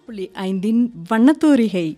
புள்ளி ஐந்தின் வண்ணத்தூரிகை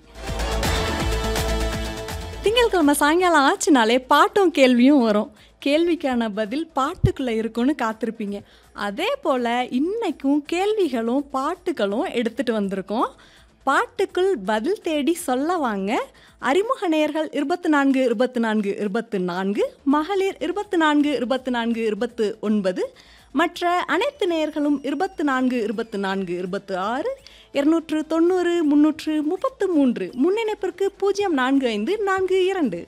திங்கட்கிழமை சாயங்காலம் ஆச்சுனாலே பாட்டும் கேள்வியும் வரும் கேள்விக்கான பதில் பாட்டுக்குள்ளே இருக்கும்னு காத்திருப்பீங்க அதே போல் இன்னைக்கும் கேள்விகளும் பாட்டுகளும் எடுத்துகிட்டு வந்திருக்கோம் பாட்டுக்குள் பதில் தேடி சொல்ல வாங்க அறிமுக நேயர்கள் இருபத்தி நான்கு இருபத்தி நான்கு இருபத்து நான்கு மகளிர் இருபத்தி நான்கு இருபத்தி நான்கு இருபத்து ஒன்பது மற்ற அனைத்து நேயர்களும் இருபத்து நான்கு இருபத்து நான்கு இருபத்து ஆறு இருநூற்று தொண்ணூறு முன்னூற்று முப்பத்து மூன்று முன்னிணைப்பிற்கு பூஜ்ஜியம் நான்கு ஐந்து நான்கு இரண்டு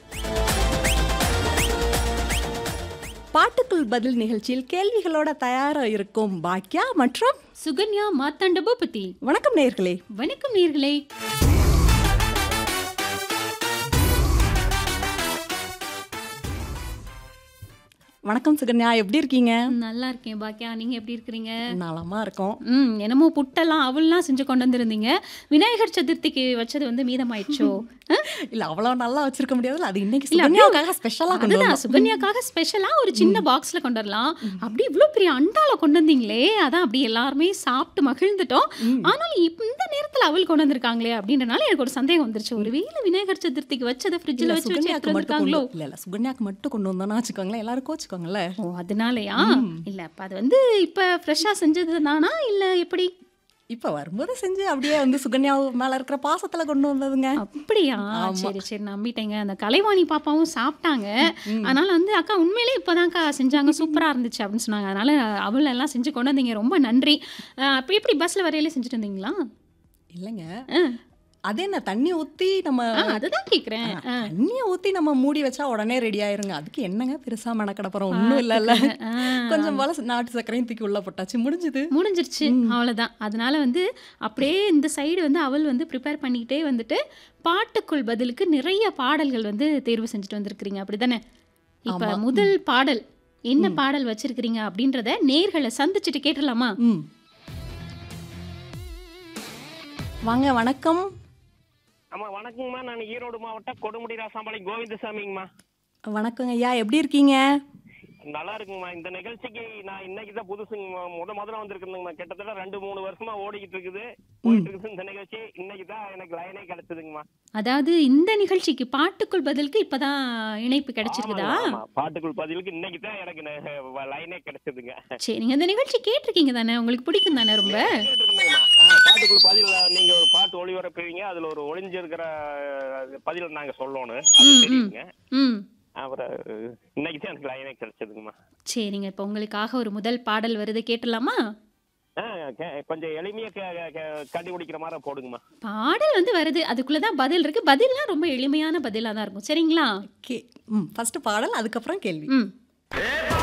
பாட்டுக்குள் பதில் நிகழ்ச்சியில் கேள்விகளோட தயாராக இருக்கும் பாக்கியா மற்றும் சுகன்யா மாத்தாண்ட பூபதி வணக்கம் நேயர்களே வணக்கம் நேர்களே வணக்கம் சுகன்யா எப்படி இருக்கீங்க நல்லா இருக்கேன் பாக்கியா நீங்க எப்படி இருக்கிறீங்க நலமா இருக்கோம் ம் என்னமோ புட்டெல்லாம் அவள்லாம் செஞ்சு கொண்டு வந்திருந்தீங்க விநாயகர் சதுர்த்திக்கு வச்சது வந்து மீதமாயிடுச்சோ ஆ? இல்ல அவ்வளவு நல்லா வச்சிருக்க முடியாதுல்ல அது இன்னைக்கு இல்ல, சுகன்யாவுக்காக ஸ்பெஷலா கொண்டு அதுதான் வந்தோம். சுகன்யாக்காக ஸ்பெஷலா ஒரு சின்ன பாக்ஸ்ல கொண்டு வரலாம் அப்படி இவ்ளோ பெரிய அண்டால கொண்டு வந்தீங்களே அதான் அப்படி எல்லாருமே சாப்பிட்டு மகிழ்ந்துட்டோம் ஆனாலும் இப்ப இந்த நேரத்துல அவள் கொண்டு வந்திருக்காங்களே அப்படின்றனால எனக்கு ஒரு சந்தேகம் வந்துருச்சு ஒருவேளை விநாயகர் சதுர்த்திக்கு வச்சதை ஃப்ரிட்ஜ்ல இல்ல, வச்சு வச்சு சுகன்யாக்கு எடுத்து மட்டும் கொண்டு வந்திருக்காங்களோ இல்ல இல்ல சுகன்யாக்கு மட்டும் கொண்டு வந்தோம்னா வச்சுக்கோங்களேன் எல்லாரும் கோச்சுக்கோங்கல்ல ஓ அதனாலயா இல்ல அப்ப அது வந்து இப்ப ஃப்ரெஷ்ஷா செஞ்சது தானா இல்ல எப்படி இப்ப வரும்போது செஞ்சு அப்படியே வந்து சுகன்யா மேல இருக்கிற பாசத்துல கொண்டு வந்ததுங்க அப்படியா சரி சரி நம்பிட்டேங்க அந்த கலைவாணி பாப்பாவும் சாப்பிட்டாங்க அதனால வந்து அக்கா உண்மையிலே இப்போதான்க்கா செஞ்சாங்க சூப்பரா இருந்துச்சு அப்படின்னு சொன்னாங்க அதனால அவள் எல்லாம் செஞ்சு கொண்டு வந்தீங்க ரொம்ப நன்றி அஹ், அப்ப எப்படி பஸ்ல வரையில செஞ்சுட்டு வந்தீங்களா இல்லைங்க ஆ. அது என்ன தண்ணி ஊத்தி நம்ம ஆ, அதுதான் கேக்குறேன் ஆ. தண்ணியை ஊத்தி நம்ம மூடி வச்சா உடனே ரெடி ஆயிருங்க அதுக்கு என்னங்க பெருசா மெனக்கட போறோம் ஒண்ணும் இல்ல ஆ. கொஞ்சம் போல நாட்டு சர்க்கரையும் தூக்கி உள்ள போட்டாச்சு முடிஞ்சது முடிஞ்சிருச்சு அவ்வளவுதான் அதனால வந்து அப்படியே இந்த சைடு வந்து அவள் வந்து ப்ரிப்பேர் பண்ணிக்கிட்டே வந்துட்டு பாட்டுக்குள் பதிலுக்கு நிறைய பாடல்கள் வந்து தேர்வு செஞ்சுட்டு வந்திருக்கிறீங்க அப்படிதானே இப்ப முதல் பாடல் என்ன பாடல் வச்சிருக்கிறீங்க அப்படின்றத நேர்களை சந்திச்சுட்டு கேட்டுடலாமா ம் வாங்க வணக்கம் ஆமா வணக்கங்கம்மா நான் ஈரோடு மாவட்டம் கொடுமுடி ராசாம்பாளையம் கோவிந்தசாமிங்கம்மா வணக்கங்க ஐயா எப்படி இருக்கீங்க நல்லா இருக்குங்கம்மா இந்த நிகழ்ச்சிக்கு நான் இன்னைக்கு தான் புதுசுங்கம்மா முத முதல்ல வந்திருக்குதுங்கம்மா கிட்டத்தட்ட ரெண்டு மூணு வருஷமா ஓடிக்கிட்டு இருக்குது போயிட்டு இருக்குது இந்த நிகழ்ச்சி இன்னைக்கு தான் எனக்கு லைனே கிடைச்சதுங்கம்மா அதாவது இந்த நிகழ்ச்சிக்கு பாட்டுக்குள் பதிலுக்கு இப்பதான் இணைப்பு கிடைச்சிருக்குதா ஆமாங்க, ஆமா. பாட்டுக்குள் பதிலுக்கு இன்னைக்கு தான் எனக்கு ந- லைனே கிடைச்சதுங்க சரிங்க இந்த நிகழ்ச்சி கேட்டிருக்கீங்க தானே உங்களுக்கு பிடிக்கும் தானே ரொம்ப கேட்டுருந்தேங்கம்மா. ஆ, பாட்டுக்குள் பதில் நீங்க ஒரு பாட்டு ஒளிபரப்புவீங்க அதுல ஒரு ஒளிஞ்சிருக்கிற அஹ், பதில் நாங்க சொல்லணும் அது ம், ம். தெரியுங்க ம் அப்புறம் இன்னைக்கு தான் எனக்கு லைனே கிடைச்சதுங்கம்மா சரிங்க இப்போ உங்களுக்காக ஒரு முதல் பாடல் வருது கேட்டுடலாமா ஆ, கே- கொஞ்சம் எளிமையா கே- கே- கண்டுபிடிக்கிற மாதிரி போடுங்கம்மா பாடல் வந்து வருது அதுக்குள்ள தான் பதில் இருக்கு பதில்லாம் ரொம்ப எளிமையான பதிலாக தான் இருக்கும் சரிங்களா கே ம் ஃபர்ஸ்ட் பாடல் அதுக்கப்புறம் கேள்வி ம்